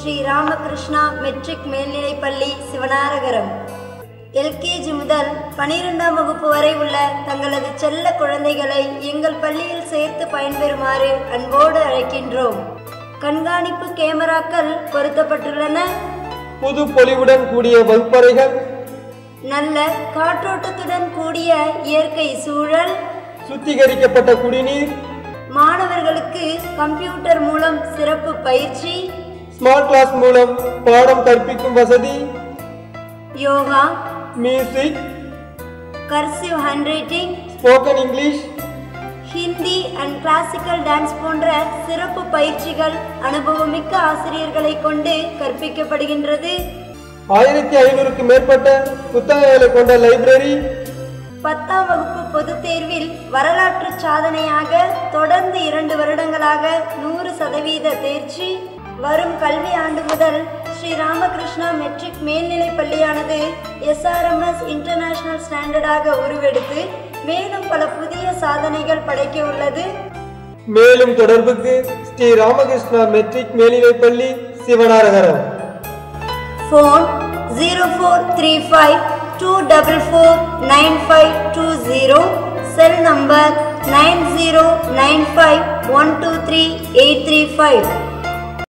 Sri Ramakrishna matric மேல்நிலைப்பள்ளி சிவனாரகரம் LKG முதல் பனிரெண்டாம் வகுப்பு வரை உள்ள தங்களது செல்ல குழந்தைகளை எங்கள் பள்ளியில் சேர்த்து பயன்பெறுமாறு அன்போடு அழைக்கின்றோம் கண்காணிப்பு கேமராக்கள் பொருத்தப்பட்டுள்ளன புது பொலிவுடன் கூடிய வகுப்பறைகள் நல்ல காற்றோட்டத்துடன் கூடிய இயற்கை சூழல் சுத்திகரிக்கப்பட்ட குடிநீர் மாணவர்களுக்கு கம்ப்யூட்டர் மூலம் சிறப்பு பயிற்சி ஸ்மார்ட் கிளாஸ் மூலம் பாடம் கற்பிக்கும் வசதி yoga music cursive handwriting spoken English Hindi and classical dance போன்ற சிறப்பு பயிற்சிகள் அனுபவமிக்க ஆசிரியர்களை கொண்டு கற்பிக்கப்படுகின்றது ஆயிரத்தி ஐநூறுக்கு மேற்பட்ட புத்தகங்களை கொண்ட லைப்ரரி பத்தாம் வகுப்பு பொதுத் தேர்வில் வரலாற்று சாதனையாக தொடர்ந்து இரண்டு வருடங்களாக நூறு சதவீத தேர்ச்சி வரும் கல்வி ஆண்டு முதல் ஸ்ரீ ராமகிருஷ்ணா மெட்ரிக் மேல்நிலைப் பள்ளியானது எஸ்ஆர்எம்எஸ் இன்டர்நேஷனல் ஸ்டாண்டர்டாக உருவெடுத்து மேலும் பல புதிய சாதனைகள் படைக்க உள்ளது மேலும் தொடர்புக்கு ஸ்ரீ ராமகிருஷ்ணா மெட்ரிக் மேல்நிலைப்பள்ளி Sivanaragaram phone zero four three five two double four nine five two zero cell number nine zero nine five one two three eight three five